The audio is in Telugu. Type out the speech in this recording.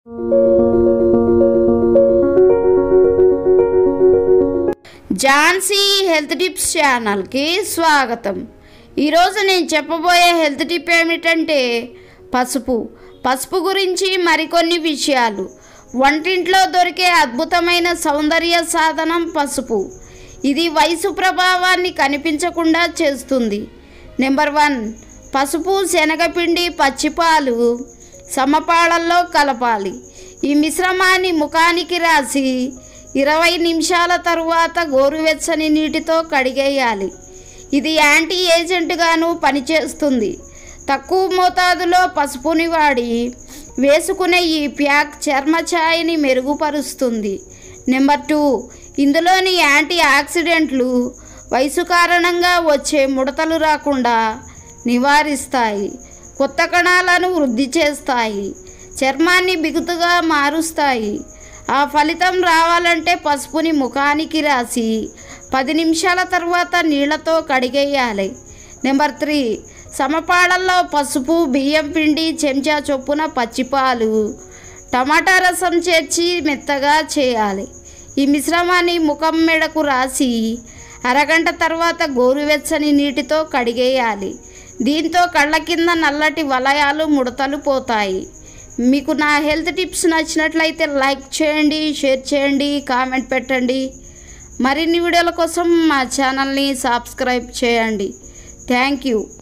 ఝాన్సీ హెల్త్ టిప్స్ ఛానల్కి స్వాగతం ఈరోజు నేను చెప్పబోయే హెల్త్ టిప్ ఏమిటంటే పసుపు పసుపు గురించి మరికొన్ని విషయాలు వంటింట్లో దొరికే అద్భుతమైన సౌందర్య సాధనం పసుపు ఇది వయసు ప్రభావాన్ని కనిపించకుండా చేస్తుంది నెంబర్ వన్ పసుపు శనగపిండి పచ్చిపాలు సమపాళల్లో కలపాలి ఈ మిశ్రమాన్ని ముఖానికి రాసి ఇరవై నిమిషాల తరువాత గోరువెచ్చని నీటితో కడిగేయాలి ఇది యాంటీ ఏజెంట్గాను పనిచేస్తుంది తక్కువ మోతాదులో పసుపుని వాడి వేసుకునే ఈ ప్యాక్ చర్మఛాయని మెరుగుపరుస్తుంది నెంబర్ టూ ఇందులోని యాంటీ ఆక్సిడెంట్లు వయసు కారణంగా వచ్చే ముడతలు రాకుండా నివారిస్తాయి కొత్త కణాలను వృద్ధి చేస్తాయి చర్మాన్ని బిగుతుగా మారుస్తాయి ఆ ఫలితం రావాలంటే పసుపుని ముఖానికి రాసి పది నిమిషాల తర్వాత నీళ్లతో కడిగేయాలి నెంబర్ త్రీ సమపాళల్లో పసుపు బియ్యం పిండి చెంచా చొప్పున పచ్చిపాలు టమాటా రసం చేర్చి మెత్తగా చేయాలి ఈ మిశ్రమాన్ని ముఖం మెడకు రాసి అరగంట తర్వాత గోరువెచ్చని నీటితో కడిగేయాలి దీంతో కళ్ళ కింద నల్లటి వలయాలు ముడతలు పోతాయి మీకు నా హెల్త్ టిప్స్ నచ్చినట్లయితే లైక్ చేయండి షేర్ చేయండి కామెంట్ పెట్టండి మరిన్ని వీడియోల కోసం మా ఛానల్ని సబ్స్క్రైబ్ చేయండి థ్యాంక్ యూ